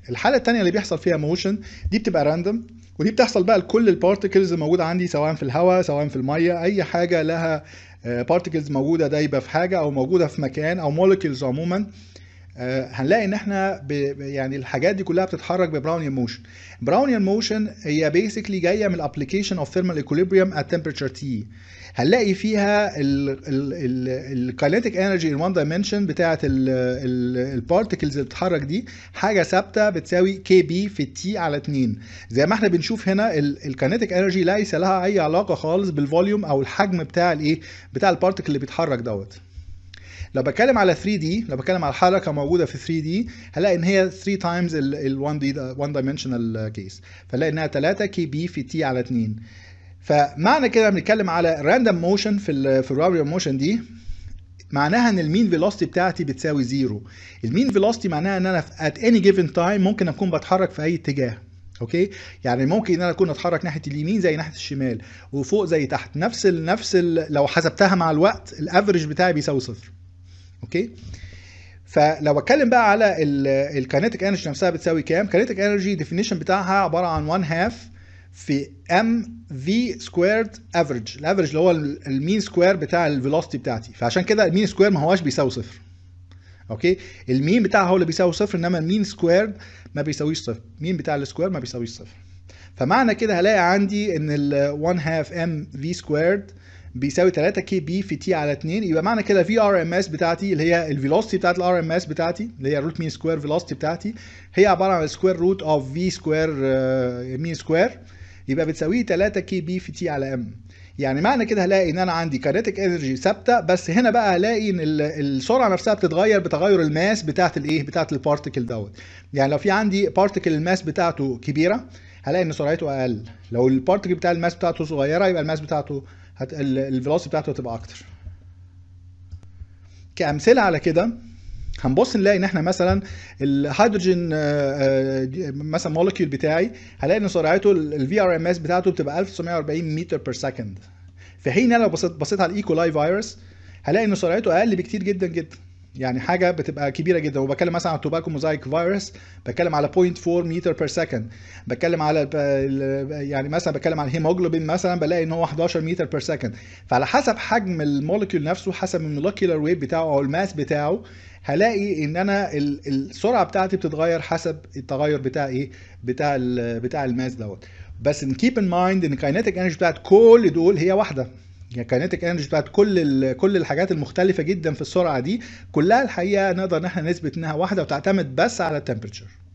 الحاله الثانيه اللي بيحصل فيها موشن دي بتبقى راندوم ودي بتحصل بقى لكل البارتكلز الموجوده عندي سواء في الهواء سواء في الميه اي حاجه لها بارتكلز موجوده دايبه في حاجه او موجوده في مكان او مولكيولز عموما آه، هنلاقي ان احنا ب... يعني الحاجات دي كلها بتتحرك ببراونيان موشن براونيان موشن هي بيسكلي جايه من الابلكيشن اوف ثيرمال ايكوليبريم ات تمبرتشر تي هنلاقي فيها الكاينيتيك انرجي ان وان دايمنشن بتاعه البارتكلز اللي بتتحرك دي حاجه ثابته بتساوي كي بي في التي على 2 زي ما احنا بنشوف هنا الكاينيتيك انرجي ليس لها اي علاقه خالص بالفوليوم او الحجم بتاع الايه بتاع البارتكل اللي بيتحرك دوت لو بتكلم على 3 دي لو بتكلم على حركه موجوده في 3 دي هلاقي ان هي 3 تايمز ال 1 دي 1 دايمنشنال كيس فلاقي انها 3 كي بي في تي على 2 فمعنى كده بنتكلم على راندوم موشن في ال في الراندوم موشن دي معناها ان المين فيلوسيتي بتاعتي بتساوي زيرو المين فيلوسيتي معناها ان انا ات اني جيفن تايم ممكن اكون بتحرك في اي اتجاه اوكي يعني ممكن ان انا اكون اتحرك ناحيه اليمين زي ناحيه الشمال وفوق زي تحت نفس ال نفس ال لو حسبتها مع الوقت الافريج بتاعي بيساوي صفر اوكي فلو اتكلم بقى على الكاينيتيك انرجي نفسها بتساوي كام كاينيتيك انرجي ديفينيشن بتاعها عباره عن 1 هاف في ام في سكويرد افريج الافريج اللي هو المين سكوير بتاع الفيلوسيتي بتاعتي فعشان كده المين سكوير ما هواش بيساوي صفر اوكي المين بتاعها هو اللي بيساوي صفر انما المين سكوير ما بيساويش صفر المين بتاع السكوير ما بيساويش صفر فمعنى كده هلاقي عندي ان ال 1 هاف ام في سكويرد بيساوي 3 كي بي في تي على 2 يبقى معنى كده في ار ام اس بتاعتي اللي هي الفيلوسيتي بتاعت الار ام اس بتاعتي اللي هي روت مين سكوير فيلوسيتي بتاعتي هي عباره عن سكوير روت اوف في سكوير مين سكوير يبقى بتساوي 3 كي بي في تي على ام يعني معنى كده هلاقي ان انا عندي كاينيتيك انرجي ثابته بس هنا بقى هلاقي ان السرعه نفسها بتتغير بتغير الماس بتاعت الايه بتاعت البارتكل دوت يعني لو في عندي بارتكل الماس بتاعته كبيره هلاقي ان سرعته اقل لو البارتكل بتاع الماس بتاعته صغيره يبقى الماس بتاعته هت... الفيلوسيتي بتاعته هتبقى اكتر كامثله على كده هنبص نلاقي ان احنا مثلا الهيدروجين مثلا مولكيول بتاعي هلاقي ان سرعته الفي ار ام اس بتاعته بتبقى 1940 متر بير سكند في حين لو بصيت بصيت على الايكولاي فيروس هلاقي ان سرعته اقل بكتير جدا جدا يعني حاجه بتبقى كبيره جدا وبتكلم مثلا على التوباكو موزايك فيروس بتكلم على 0.4 متر بير سكند بتكلم على يعني مثلا بتكلم على الهيموجلوبين مثلا بلاقي ان هو 11 متر بير سكند فعلى حسب حجم المولكيول نفسه حسب المولكيولار ويت بتاعه او الماس بتاعه هلاقي ان انا السرعه بتاعتي بتتغير حسب التغير بتاع ايه بتاع ال بتاع الماس دوت بس نكيب ان مايند ان الكاينيتيك انرجي بتاعت كل دول هي واحده يعني الكاينيتيك انرجي بتاعت كل كل الحاجات المختلفه جدا في السرعه دي كلها الحقيقه نقدر ان احنا نثبت انها واحده وتعتمد بس على التمبرتشر